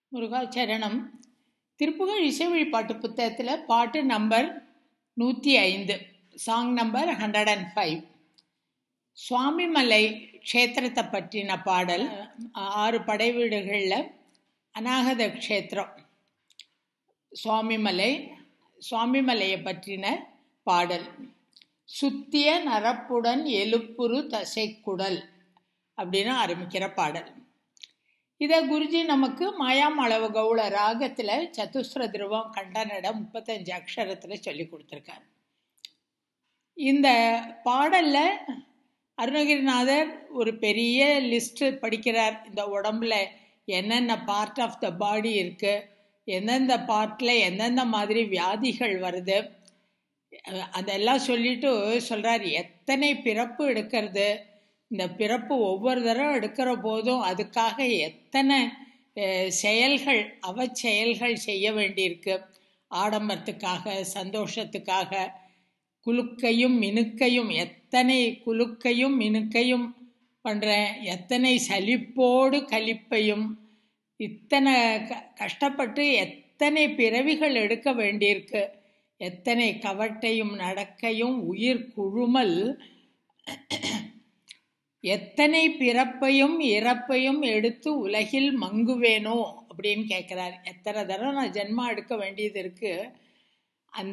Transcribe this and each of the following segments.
முருகாச்சரணம் திருப்புகழ் இசை வழிபாட்டு புத்தகத்தில் பாட்டு நம்பர் நூற்றி ஐந்து song number hundred and five Swamimalai க்ஷேத்திரத்தை பற்றின பாடல் ஆறு படை வீடுகளில் அநாகத க்ஷேத்திரம் சுவாமிமலை சுவாமிமலையை பற்றின பாடல் சுத்திய நரப்புடன் எழுப்புரு தசைக்குடல் அப்படின்னு ஆரம்பிக்கிற பாடல் இதை குருஜி நமக்கு மாயாமளவு கவுள ராகத்தில் சதுஸ்ர துருவம் கண்டனட முப்பத்தஞ்சு அக்ஷரத்தில் சொல்லி கொடுத்துருக்கார் இந்த பாடலில் அருணகிரிநாதர் ஒரு பெரிய லிஸ்ட்டு படிக்கிறார் இந்த உடம்புல என்னென்ன பார்ட் ஆஃப் த பாடி இருக்குது எந்தெந்த பார்ட்டில் எந்தெந்த மாதிரி வியாதிகள் வருது அதெல்லாம் சொல்லிட்டு சொல்கிறார் எத்தனை பிறப்பு எடுக்கிறது இந்த பிறப்பு ஒவ்வொரு தடவை எடுக்கிற போதும் அதுக்காக எத்தனை செயல்கள் அவ செயல்கள் செய்ய வேண்டியிருக்கு ஆடம்பரத்துக்காக சந்தோஷத்துக்காக குலுக்கையும் மினுக்கையும் எத்தனை குலுக்கையும் மினுக்கையும் பண்ணுறேன் எத்தனை சலிப்போடு கலிப்பையும் இத்தனை க கஷ்டப்பட்டு எத்தனை பிறவிகள் எடுக்க வேண்டியிருக்கு எத்தனை கவட்டையும் நடக்கையும் உயிர் குழுமல் எத்தனை பிறப்பையும் இறப்பையும் எடுத்து உலகில் மங்குவேனோ அப்படின்னு கேட்குறார் எத்தனை தடவை நான் ஜென்மா எடுக்க வேண்டியது இருக்குது அந்த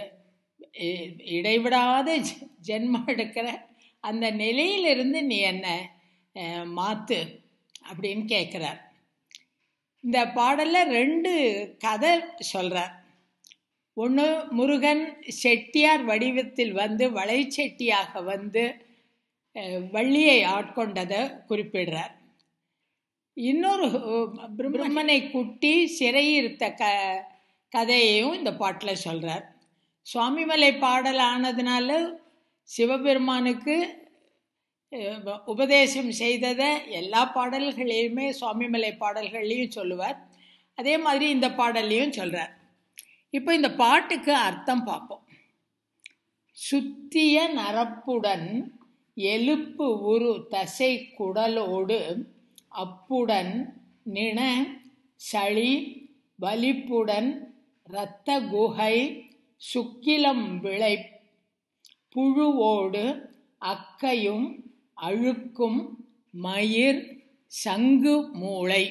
இடைவிடாத ஜென்மா எடுக்கிற அந்த நிலையிலிருந்து நீ என்ன மாற்று அப்படின்னு கேட்குறார் இந்த பாடலில் ரெண்டு கதை சொல்கிறார் ஒன்று முருகன் செட்டியார் வடிவத்தில் வந்து வளை செட்டியாக வந்து வள்ளியை ஆட்கொண்டதை குறிப்பிடுறார் இன்னொரு பிரம்மனை குட்டி சிறையிருத்த க கதையையும் இந்த பாட்டில் சொல்கிறார் சுவாமிமலை பாடல் ஆனதுனால சிவபெருமானுக்கு உபதேசம் செய்ததை எல்லா பாடல்களையுமே சுவாமிமலை பாடல்கள்லையும் சொல்லுவார் அதே மாதிரி இந்த பாடல்லையும் சொல்கிறார் இப்போ இந்த பாட்டுக்கு அர்த்தம் பார்ப்போம் சுத்திய நரப்புடன் எழுப்பு உரு தசை குடலோடு அப்புடன் நின சளி வலிப்புடன் இரத்த குகை சுக்கிலம் விளை புழுவோடு அக்கையும் அழுக்கும் மயிர் சங்கு மூளை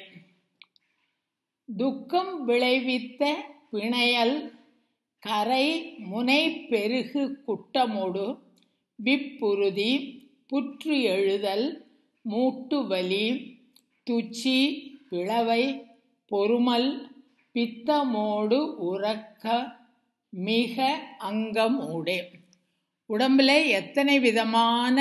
துக்கம் விளைவித்த பிணையல் கரை முனை பெருகு குட்டமோடு விப்புறுதி புற்று எழுதல் மூட்டு வலி துச்சி பிளவை பொறுமல் பித்தமோடு உறக்க மிக அங்கம் உடே உடம்பில் எத்தனை விதமான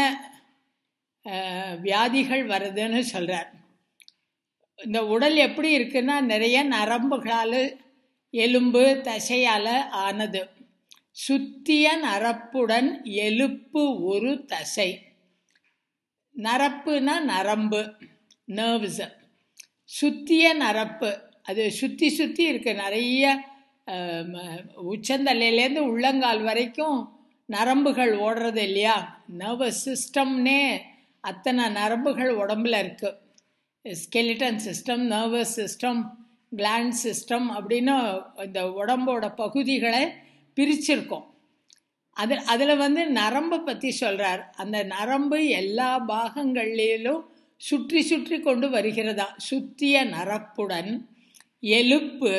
வியாதிகள் வருதுன்னு சொல்கிறார் இந்த உடல் எப்படி இருக்குன்னா நிறைய நரம்புகளால் எலும்பு தசையால் ஆனது சுத்திய நரப்புடன் எழுப்பு ஒரு தசை நரப்புனா நரம்பு நர்வ்ஸ் சுத்திய நரப்பு அது சுற்றி சுற்றி இருக்கு நிறைய உச்சந்தலையிலேருந்து உள்ளங்கால் வரைக்கும் நரம்புகள் ஓடுறது இல்லையா நர்வஸ் சிஸ்டம்னே அத்தனை நரம்புகள் உடம்புல இருக்குது skeleton system nervous system gland system அப்படின்னு இந்த உடம்போட பகுதிகளை பிரிச்சிருக்கோம் அது அதில் வந்து நரம்பை பற்றி சொல்கிறார் அந்த நரம்பு எல்லா பாகங்களிலும் சுற்றி சுற்றி கொண்டு வருகிறதா சுத்திய நரப்புடன் எலுப்பு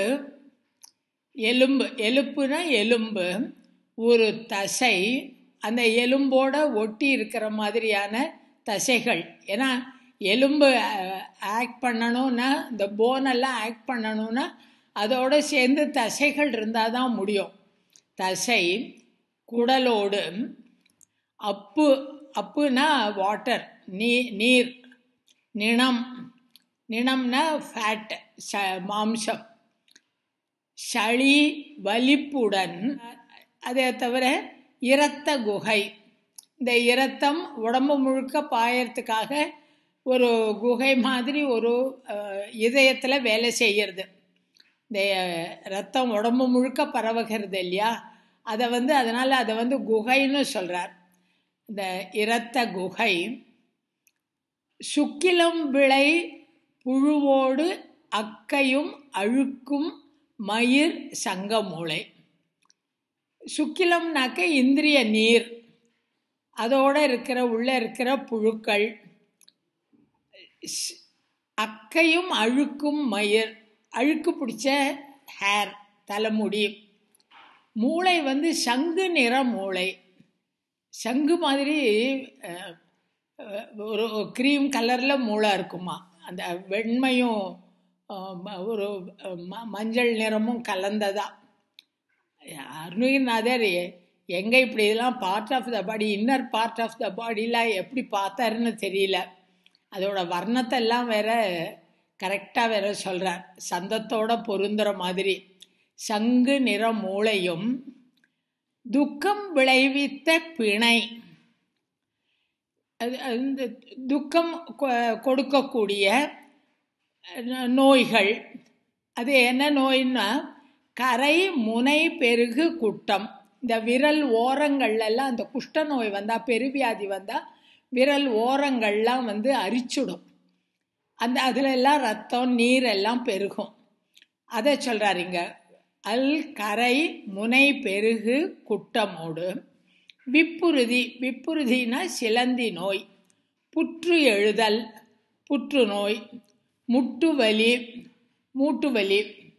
எலும்பு எலுப்புனா எலும்பு ஒரு தசை அந்த எலும்போட ஒட்டி இருக்கிற மாதிரியான தசைகள் ஏன்னா எலும்பு ஆக்ட் பண்ணணும்னா இந்த போனெல்லாம் ஆக்ட் பண்ணணும்னா அதோடு சேர்ந்து தசைகள் இருந்தால் தான் முடியும் தசை குடலோடு அப்பு அப்புனா வாட்டர் நீ நீர் நிணம் நிணம்னா ஃபேட் ச மாம்சம் சளி வலிப்புடன் அதை தவிர இரத்த குகை இந்த இரத்தம் உடம்பு முழுக்க பாயறதுக்காக ஒரு குகை மாதிரி ஒரு இதயத்தில் வேலை செய்கிறது இந்த ரத்தம் உடம்பு முழுக்க பரவுகிறது இல்லையா அதை வந்து அதனால் அதை வந்து குகைன்னு சொல்கிறார் இந்த இரத்த குகை சுக்கிலம் விளை புழுவோடு அக்கையும் அழுக்கும் மயிர் சங்க மூளை சுக்கிலம்னாக்க இந்திரிய நீர் அதோட இருக்கிற உள்ள இருக்கிற புழுக்கள் ஸ்- அக்கையும் அழுக்கும் மயிர் அழுக்கு பிடிச்ச ஹேர் தலைமுடி மூளை வந்து சங்கு நிற மூளை சங்கு மாதிரி அஹ், அஹ், ஒரு க்ரீம் கலரில் மூளை இருக்குமா அந்த வெண்மையும் அஹ், ம- ஒரு அஹ், ம- மஞ்சள் நிறமும் கலந்ததா அருணகிரிநாதர் எ- எங்க இப்படி இதெல்லாம் part of the body inner part of the பாடிலாம் எப்படி பார்த்தாருன்னு தெரியல அதோட வர்ணத்தை எல்லாம் வேற கரெக்டாக வேற சொல்றார் சந்தத்தோட பொருந்துற மாதிரி சங்கு நிற மூளையும் துக்கம் விளைவித்த பிணை அது அந்த துக்கம் கொ- கொடுக்கக்கூடிய ந- நோய்கள் அது என்ன நோய்னா கரை முனை பெருகு குட்டம் இந்த விரல் ஓரங்கள்லாம் அந்த குஷ்ட நோய் வந்தால் பெருவியாதி வந்தால் விரல் ஓரங்கள்லாம் வந்து அரிச்சுடும் அந்த அதுல எல்லாம் ரத்தம் நீர் எல்லாம் பெருகும் அதை சொல்றாருங்க அல் கரை முனை பெருகு குட்டமோடு விப்புறுதி விப்புறுதினா சிலந்தி நோய் புற்று எழுதல் புற்றுநோய் முட்டுவலி மூட்டுவலி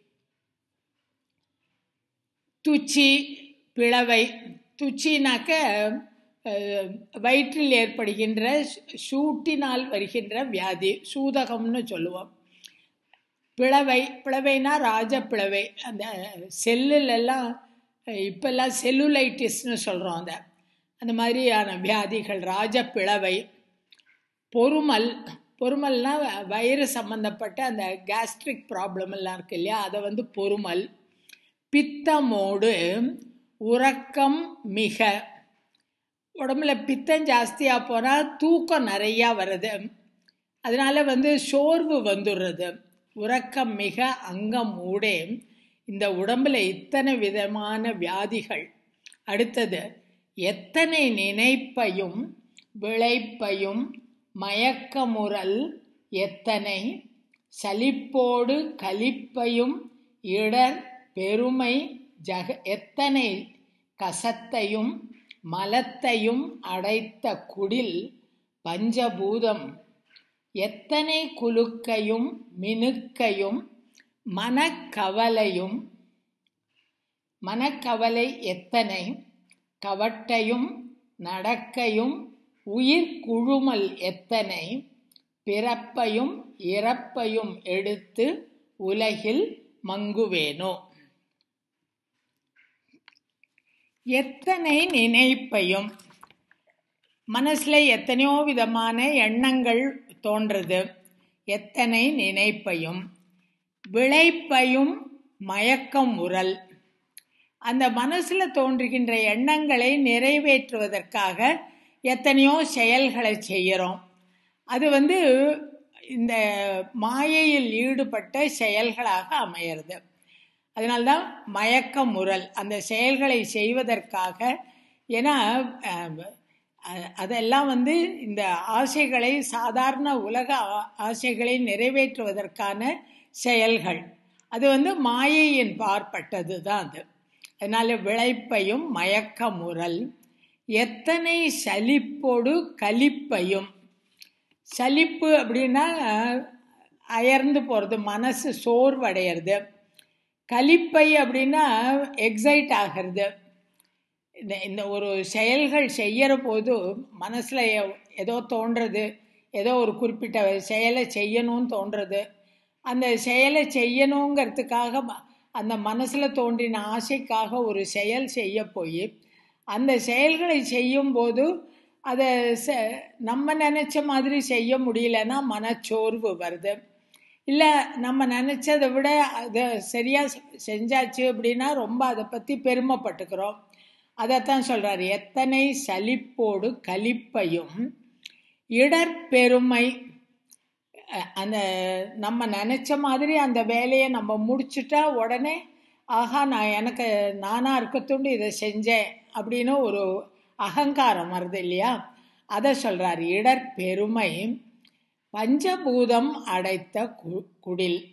துச்சி பிளவை துச்சினாக்க அஹ், வயிற்றில் ஏற்படுகின்ற சூ- சூட்டினால் வருகின்ற வியாதி சூதகம்னு சொல்லுவோம் பிளவை பிளவைனா ராஜ பிளவை அந்த செல்லுலெல்லாம் இப்பெல்லாம் செல்லுலைட்டிஸ்னு சொல்கிறோம் அந்த அந்த மாதிரியான வியாதிகள் ராஜ பிளவை பொறுமல் பொறுமல்னா வயிறு சம்பந்தப்பட்ட அந்த கேஸ்ட்ரிக் ப்ராப்ளம் எல்லாம் இருக்கு இல்லையா அதை வந்து பொறுமல் பித்தமோடு உறக்கம் மிக உடம்புல பித்தம் ஜாஸ்தியாக போனால் தூக்கம் நிறையா வருது அதனால வந்து சோர்வு வந்துடுறது உறக்கம் மிக அங்கம் ஊடே இந்த உடம்புல இத்தனை விதமான வியாதிகள் அடுத்தது எத்தனை நினைப்பையும் விளைப்பையும் மயக்கமுறல் எத்தனை சலிப்போடு கலிப்பையும் இடர் பெருமை ஜக எத்தனை கசத்தையும் மலத்தையும் அடைத்த குடில் பஞ்சபூதம் எத்தனை குலுக்கையும் மினுக்கையும் மனக்கவலையும் மனக்கவலை எத்தனை கவட்டையும் நடக்கையும் உயிர் குழுமல் எத்தனை பிறப்பையும் இறப்பையும் எடுத்து உலகில் மங்குவேனோ எத்தனை நினைப்பையும் மனசுல எத்தனையோ விதமான எண்ணங்கள் தோன்றுது எத்தனை நினைப்பையும் விளைப்பையும் மயக்கம் உரல் அந்த மனசுல தோன்றுகின்ற எண்ணங்களை நிறைவேற்றுவதற்காக எத்தனையோ செயல்களை செய்கிறோம் அது வந்து இந்த மாயையில் ஈடுபட்ட செயல்களாக அமையிறது அதனால்தான் மயக்க முரல் அந்த செயல்களை செய்வதற்காக ஏன்னா அஹ், அ- அதெல்லாம் வந்து இந்த ஆசைகளை சாதாரண உலக ஆ- ஆசைகளை நிறைவேற்றுவதற்கான செயல்கள் அது வந்து மாயையின் பார்ப்பட்டது தான் அது அதனால விளைப்பையும் மயக்க முரல் எத்தனை சலிப்போடு கலிப்பையும் சலிப்பு அப்படின்னா அயர்ந்து போகிறது மனசு சோர்வடைகிறது கலிப்பை அப்படின்னா எக்ஸைட் ஆகிறது இந்த இந்த ஒரு செயல்கள் செய்யற போது மனசுல எ- ஏதோ தோன்றது ஏதோ ஒரு குறிப்பிட்ட செயலை செய்யணும்னு தோன்றது அந்த செயலை செய்யணுங்கிறதுக்காக ம- அந்த மனசுல தோன்றின ஆசைக்காக ஒரு செயல் செய்ய போய் அந்த செயல்களை செய்யும்போது அதை செ- நம்ம நினைச்ச மாதிரி செய்ய முடியலன்னா மனச்சோர்வு வருது இல்லை நம்ம நினச்சதை விட அதை சரியாக செஞ்சாச்சு அப்படின்னா ரொம்ப அதை பற்றி பெருமைப்பட்டுக்கிறோம் அதைத்தான் சொல்கிறார் எத்தனை சலிப்போடு கலிப்பையும் இடர்பெருமை அஹ், அந்த நம்ம நினச்ச மாதிரி அந்த வேலையை நம்ம முடிச்சுட்டா உடனே ஆஹா நான் எனக்கு நானாக இருக்கத்துண்டு இதை செஞ்சேன் அப்படின்னு ஒரு அகங்காரம் வருது இல்லையா அதை சொல்கிறார் இடர்பெருமை பஞ்சபூதம் அடைத்த கு குடில்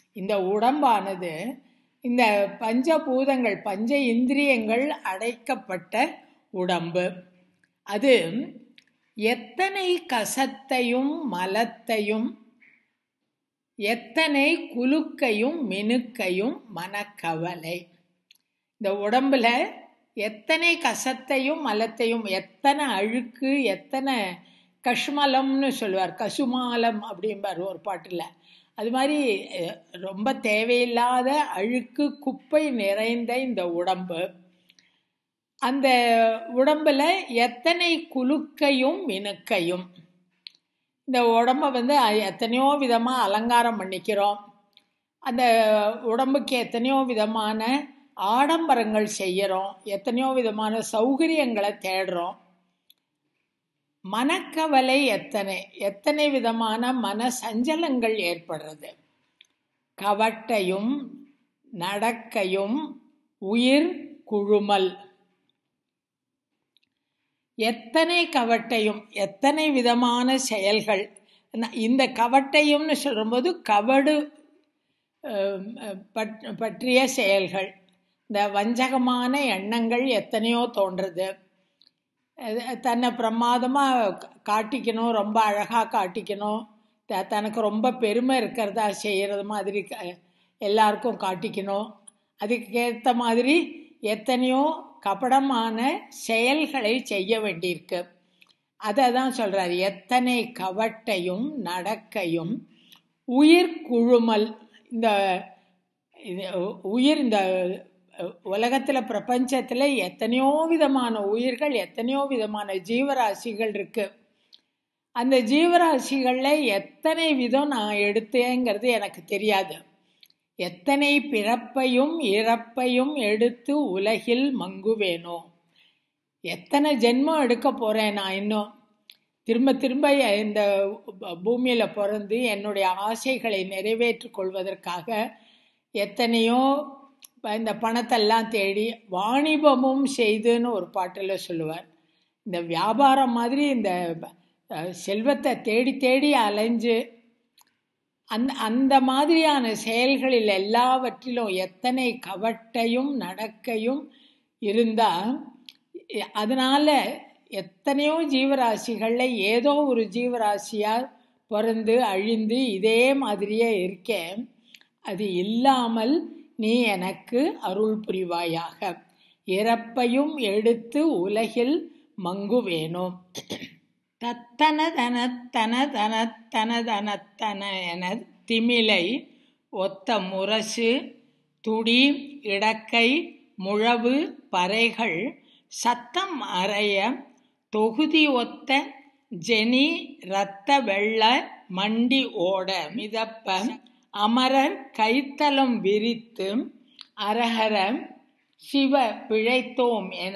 இந்த உடம்பானது இந்த பஞ்சபூதங்கள் பஞ்ச இந்திரியங்கள் அடைக்கப்பட்ட உடம்பு அது எத்தனை கசத்தையும் மலத்தையும் எத்தனை குலுக்கையும் மினுக்கையும் மனக்கவலை இந்த உடம்புல எத்தனை கசத்தையும் மலத்தையும் எத்தனை அழுக்கு எத்தனை கஷ்மலம்னு சொல்லுவார் கசுமாலம் அப்படிம்பார் ஒரு பாட்டில் அது மாதிரி அஹ், ரொம்ப தேவையில்லாத அழுக்கு குப்பை நிறைந்த இந்த உடம்பு அந்த உடம்புல எத்தனை குலுக்கையும் மினுக்கையும் இந்த உடம்ப வந்து அ- எத்தனையோ விதமாக அலங்காரம் பண்ணிக்கிறோம் அந்த உடம்புக்கு எத்தனையோ விதமான ஆடம்பரங்கள் செய்கிறோம் எத்தனையோ விதமான சௌகரியங்களை தேடுறோம் மனக்கவலை எத்தனை எத்தனை விதமான மன சஞ்சலங்கள் ஏற்படுறது கவட்டையும் நடக்கையும் உயிர் குழுமல் எத்தனை கவட்டையும் எத்தனை விதமான செயல்கள் ந- இந்த கவட்டையும்னு சொல்லும்போது கவடு அஹ், பட்- பற்றிய செயல்கள் இந்த வஞ்சகமான எண்ணங்கள் எத்தனையோ தோன்றுறது அது தன்னை பிரமாதமாக காட்டிக்கணும் ரொம்ப அழகாக காட்டிக்கணும் த தனக்கு ரொம்ப பெருமை இருக்கிறதா செய்கிறது மாதிரி க- எல்லாருக்கும் காட்டிக்கணும் அதுக்கேற்ற மாதிரி எத்தனையோ கபடமான செயல்களை செய்ய வேண்டியிருக்கு அதை தான் சொல்கிறார் எத்தனை கவட்டையும் நடக்கையும் உயிர் குழுமல் இந்த இது உயிர் இந்த உலகத்தில் பிரபஞ்சத்தில் எத்தனையோ விதமான உயிர்கள் எத்தனையோ விதமான ஜீவராசிகள் இருக்கு அந்த ஜீவராசிகளில் எத்தனை விதம் நான் எடுத்தேங்கிறது எனக்கு தெரியாது எத்தனை பிறப்பையும் இறப்பையும் எடுத்து உலகில் மங்குவேனோ எத்தனை ஜென்மம் எடுக்க போகிறேன் நான் இன்னும் திரும்ப திரும்ப இந்த பூமியில் பிறந்து என்னுடைய ஆசைகளை நிறைவேற்றிக் கொள்வதற்காக எத்தனையோ ப- இந்த பணத்தெல்லாம் தேடி வாணிபமும் செய்துன்னு ஒரு பாட்டில் சொல்லுவார் இந்த வியாபாரம் மாதிரி இந்த அஹ், செல்வத்தை தேடி தேடி அலைஞ்சு அந்த அந்த மாதிரியான செயல்களில் எல்லாவற்றிலும் எத்தனை கவட்டையும் நடக்கையும் இருந்தால் அதனால எத்தனையோ ஜீவராசிகளில் ஏதோ ஒரு ஜீவராசியாக பிறந்து அழிந்து இதே மாதிரியே இருக்கேன் அது இல்லாமல் நீ எனக்கு அருள் புரிவாயாக இறப்பையும் எடுத்து உலகில் மங்குவேனோ தத்தன தன தன தன தன தன தன என திமிலை ஒத்த முரசு துடி இடக்கை முழவு பறைகள் சத்தம் அறைய தொகுதி ஒத்த ஜெனி இரத்த வெள்ள மண்டி ஓட மிதப்ப அமரர் கைத்தலம் விரித்து அரஹர சிவ பிழைத்தோம் என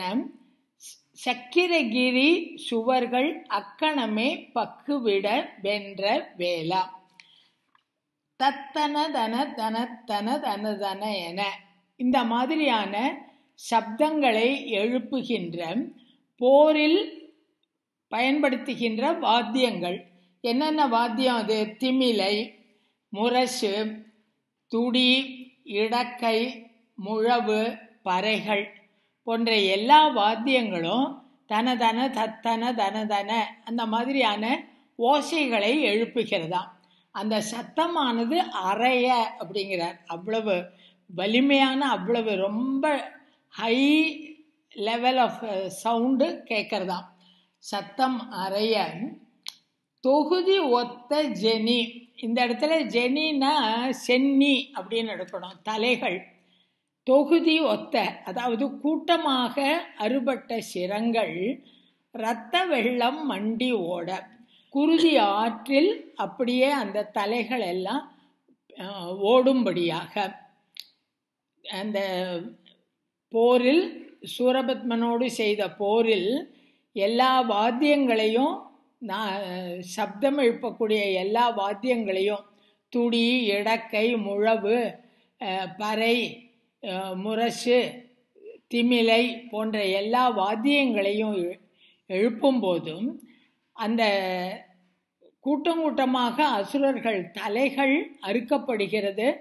சக்கிரகிரி சுவர்கள் அக்கணமே பக்குவிட வென்ற வேளா தத்தன தன தன தன தன தன என இந்த மாதிரியான சப்தங்களை எழுப்புகின்ற போரில் பயன்படுத்துகின்ற வாத்தியங்கள் என்னென்ன வாத்தியம் அது திமிலை முரசு துடி இடக்கை முழவு பறைகள் போன்ற எல்லா வாத்தியங்களும் தன தன தத்தன தன தன அந்த மாதிரியான ஓசைகளை எழுப்புகிறதாம் அந்த சத்தமானது அறைய அப்படிங்கிறார் அவ்வளவு வலிமையான அவ்வளவு ரொம்ப ஹை லெவல் ஆஃப் சவுண்டு கேட்கறதாம் சத்தம் அறைய தொகுதி ஒத்த ஜெனி இந்த இடத்துல ஜெனின்னா சென்னி அப்படின்னு எடுக்கணும் தலைகள் தொகுதி ஒத்த அதாவது கூட்டமாக அறுபட்ட சிரங்கள் இரத்த வெள்ளம் மண்டி ஓட குருதி ஆற்றில் அப்படியே அந்த தலைகள் எல்லாம் அஹ், ஓடும்படியாக அந்த போரில் சூரபத்மனோடு செய்த போரில் எல்லா வாத்தியங்களையும் நான் சப்தம் எழுப்பக்கூடிய எல்லா வாத்தியங்களையும் துடி இடக்கை முழவு அஹ், பறை அஹ், முரசு திமிலை போன்ற எல்லா வாத்தியங்களையும் எ- எழுப்பும்போதும் அந்த கூட்டம் கூட்டமாக அசுரர்கள் தலைகள் அறுக்கப்படுகிறது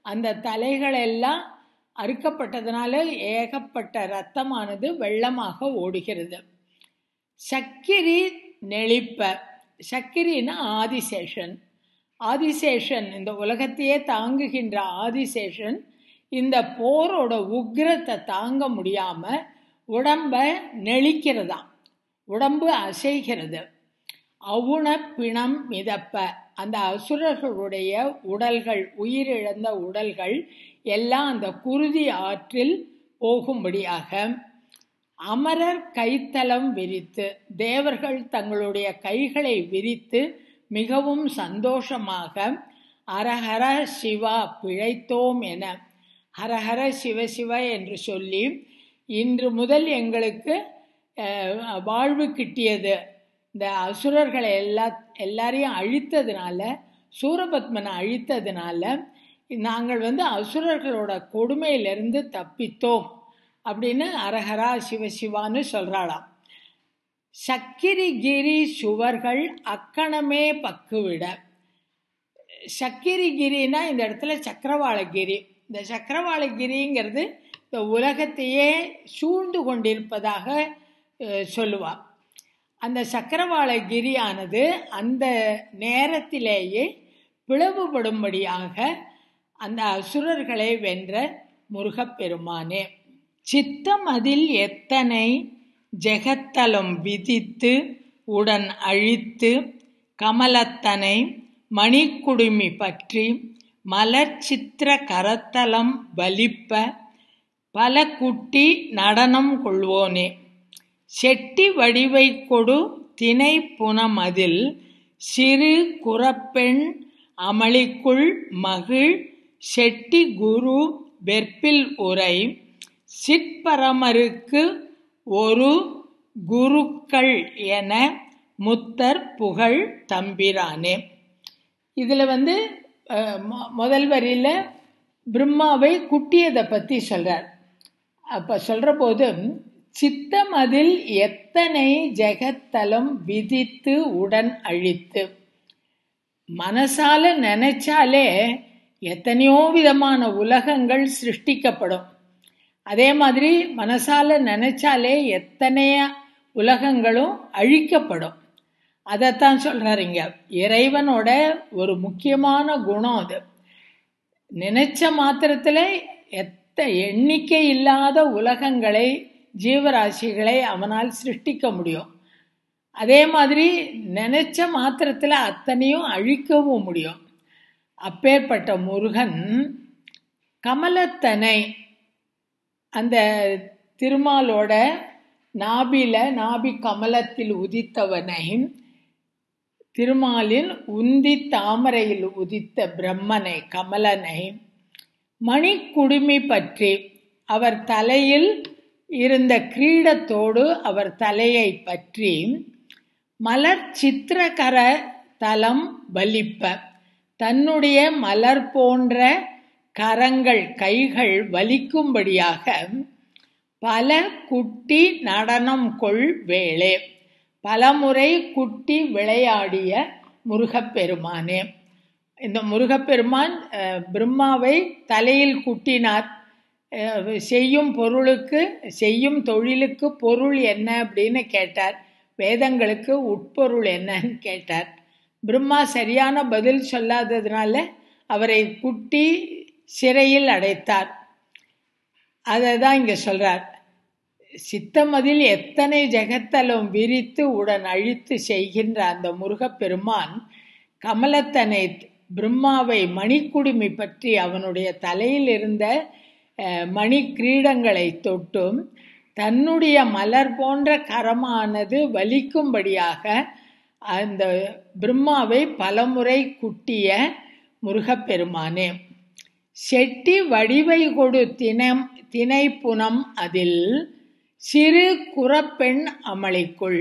அந்த தலைகளெல்லாம் அறுக்கப்பட்டதுனால ஏகப்பட்ட ரத்தமானது வெள்ளமாக ஓடுகிறது சக்கிரி நெளிப்ப சக்கிரின்னா ஆதிசேஷன் ஆதிசேஷன் இந்த உலகத்தையே தாங்குகின்ற ஆதிசேஷன் இந்த போரோட உக்கிரத்தை தாங்க முடியாம உடம்ப நெளிக்கிறதாம் உடம்பு அசைகிறது அவுண பிணம் மிதப்ப அந்த அசுரர்களுடைய உடல்கள் உயிரிழந்த உடல்கள் எல்லாம் அந்த குருதி ஆற்றில் போகும்படியாக அமரர் கைத்தலம் விரித்து தேவர்கள் தங்களுடைய கைகளை விரித்து மிகவும் சந்தோஷமாக ஹரஹர சிவா பிழைத்தோம் என ஹரஹர சிவ சிவ என்று சொல்லி இன்று முதல் எங்களுக்கு வாழ்வு கிட்டியது இந்த அசுரர்களை எல்லா எல்லாரையும் அழித்ததுனால சூரபத்மனை அழித்ததுனால நாங்கள் வந்து அசுரர்களோட கொடுமையிலிருந்து தப்பித்தோம் அப்படின்னு அரஹரா சிவசிவான்னு சொல்கிறாளாம் சக்கிரிகிரி சுவர்கள் அக்கணமே பக்குவிட சக்கிரிகிரினா இந்த இடத்துல சக்கரவாளகிரி இந்த சக்கரவாளகிரிங்கிறது இந்த உலகத்தையே சூழ்ந்து கொண்டிருப்பதாக சொல்லுவாள் அந்த சக்கரவாளகிரியானது அந்த நேரத்திலேயே பிளவுபடும்படியாக அந்த அசுரர்களை வென்ற முருகப்பெருமானே சித்தம் அதில் எத்தனை ஜெகத்தலம் விதித்து உடன் அழித்து கமலத்தனை மணிக்குடுமி பற்றி மலர்ச்சித்திர கரத்தலம் வலிப்ப பல குட்டி நடனம் கொள்வோனே செட்டி வடிவை கொடு தினை புனமதில் சிறு குறப்பெண் அமளிக்குள் மகிழ் செட்டி குரு வெற்பில் உரை சிற்பரமருக்கு ஒரு குருக்கள் என முத்தர் புகழ் தம்பிரானே இதில் வந்து முதல் வரியில் பிரம்மாவை குட்டியதை பற்றி சொல்கிறார் அப்போ சொல்கிற போது சித்தம் அதில் எத்தனை ஜெகத்தலம் விதித்து உடன் அழித்து மனசால நினைச்சாலே எத்தனையோ விதமான உலகங்கள் சிருஷ்டிக்கப்படும் அதே மாதிரி மனசால நினைச்சாலே எத்தனைய உலகங்களும் அழிக்கப்படும் அதைத்தான் சொல்றாரு இங்க இறைவனோட ஒரு முக்கியமான குணம் அது நினைச்ச மாத்திரத்துல எத்த எண்ணிக்கை இல்லாத உலகங்களை ஜீவராசிகளை அவனால் சிருஷ்டிக்க முடியும் அதே மாதிரி நினைச்ச மாத்திரத்தில் அத்தனையும் அழிக்கவும் முடியும் அப்பேற்பட்ட முருகன் கமலத்தனை அந்த திருமாலோட நாபில நாபி கமலத்தில் உதித்தவனை திருமாலின் உந்தி தாமரையில் உதித்த பிரம்மனை கமலனை மணிக்குடுமி பற்றி அவர் தலையில் இருந்த கிரீடத்தோடு அவர் தலையை பற்றி மலர் சித்திரகர தலம் வலிப்ப தன்னுடைய மலர் போன்ற கரங்கள் கைகள் வலிக்கும்படியாக பல குட்டி நடனம் கொள் வேளே பலமுறை குட்டி விளையாடிய முருகப்பெருமானே இந்த முருகப்பெருமான் பிரம்மாவை தலையில் குட்டினார் செய்யும் பொருளுக்கு செய்யும் தொழிலுக்கு பொருள் என்ன அப்படின்னு கேட்டார் வேதங்களுக்கு உட்பொருள் என்னன்னு கேட்டார் பிரம்மா சரியான பதில் சொல்லாததுனால அவரை குட்டி சிறையில் அடைத்தார் அதை தான் இங்கே சொல்கிறார் சித்தமதில் எத்தனை ஜெகத்தலம் விரித்து உடன் அழித்து செய்கின்ற அந்த முருகப்பெருமான் கமலத்தனை பிரம்மாவை மணிக்குடுமி பற்றி அவனுடைய தலையில் இருந்த மணி கிரீடங்களை தொட்டும் தன்னுடைய மலர் போன்ற கரமானது வலிக்கும்படியாக அந்த பிரம்மாவை பலமுறை குட்டிய முருகப்பெருமானே செட்டி வடிவை கொடு தினம் தினை புனம் அதில் சிறு குறப்பெண் அமளிக்குள்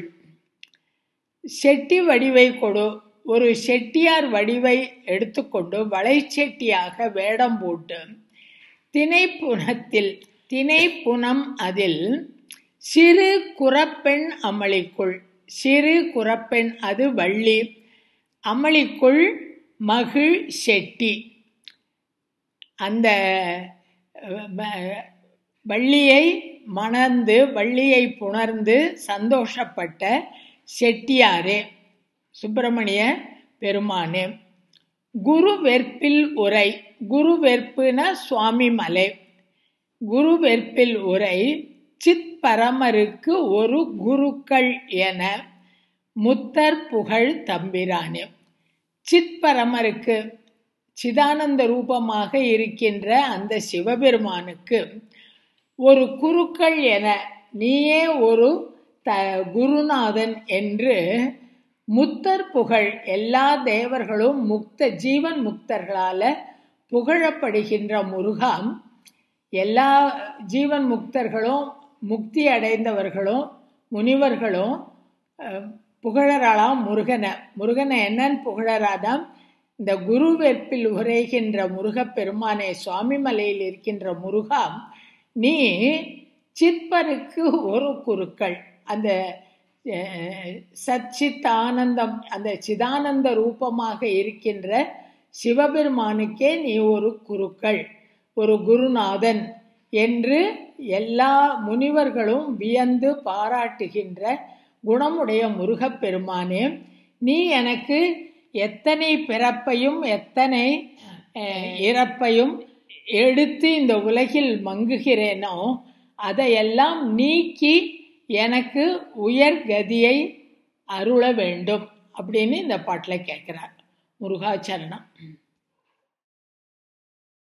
செட்டி வடிவை கொடு ஒரு செட்டியார் வடிவை எடுத்துக்கொண்டு வளைச்செட்டியாக வேடம் போட்டு திணைப்புணத்தில் திணைப்புணம் அதில் சிறு குறப்பெண் அமளிக்குள் சிறு குறப்பெண் அது வள்ளி அமளிக்குள் மகிழ் செட்டி அந்த அஹ், ம- வள்ளியை மணந்து வள்ளியை புணர்ந்து சந்தோஷப்பட்ட செட்டியாரே சுப்பிரமணிய பெருமானே குரு வெற்பில் உரை குரு வெற்புனா சுவாமி மலை குரு வெற்பில் உரை சித் பரமருக்கு ஒரு குருக்கள் என முத்தர் புகழ் தம்பிரானே சித் பரமருக்கு சிதானந்த ரூபமாக இருக்கின்ற அந்த சிவபெருமானுக்கு ஒரு குருக்கள் என நீயே ஒரு த குருநாதன் என்று முத்தர் புகழ் எல்லா தேவர்களும் முக்த ஜீவன் முக்தர்களால புகழப்படுகின்ற முருகாம் எல்லா ஜீவன் முக்தர்களும் முக்தி அடைந்தவர்களும் முனிவர்களும் அஹ், புகழறாளாம் முருகனை முருகனை என்னன்னு புகழறாதாம் இந்த குரு வெற்பில் உரைகின்ற முருகப்பெருமானே சுவாமி மலையில் இருக்கின்ற முருகா நீ சிற்பருக்கு ஒரு குருக்கள் அந்த அஹ், சச்சித் ஆனந்தம் அந்த சிதானந்த ரூபமாக இருக்கின்ற சிவபெருமானுக்கே நீ ஒரு குருக்கள் ஒரு குருநாதன் என்று எல்லா முனிவர்களும் வியந்து பாராட்டுகின்ற குணமுடைய முருகப்பெருமானே நீ எனக்கு எத்தனை பிறப்பையும் எத்தனை அஹ், இறப்பையும் எடுத்து இந்த உலகில் மங்குகிறேனோ அதையெல்லாம் நீக்கி எனக்கு உயர் கதியை அருள வேண்டும் அப்படின்னு இந்த பாட்டில் கேட்குறார் முருகாச்சரணம்